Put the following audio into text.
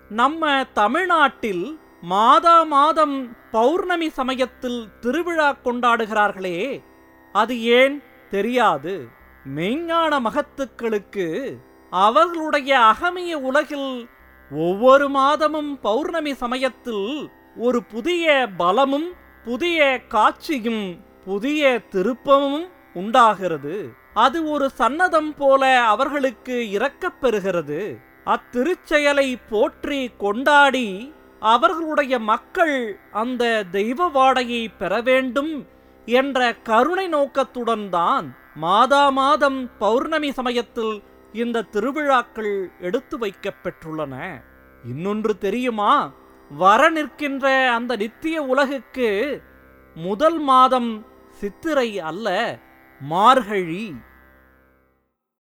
நம்ம தமிழ்நாட்டில் மாதா மாதம் பௌர்ணமி சமயத்தில் திருவிழா கொண்டாடுகிறார்களே அது ஏன் தெரியாது மெய்ஞான மகத்துக்களுக்கு அவர்களுடைய அகமிய உலகில் ஒவ்வொரு மாதமும் பௌர்ணமி சமயத்தில் ஒரு புதிய பலமும் புதிய காட்சியும் புதிய திருப்பமும் உண்டாகிறது அது ஒரு சன்னதம் போல அவர்களுக்கு இறக்கப் பெறுகிறது அத்திருச்செயலை போற்றி கொண்டாடி அவர்களுடைய மக்கள் அந்த தெய்வ வாடையை பெற வேண்டும் என்ற கருணை நோக்கத்துடன் தான் மாதா மாதம் பௌர்ணமி சமயத்தில் இந்த திருவிழாக்கள் எடுத்து வைக்கப் பெற்றுள்ளன இன்னொன்று தெரியுமா வர நிற்கின்ற அந்த நித்திய உலகுக்கு முதல் மாதம் சித்திரை அல்ல மார்கழி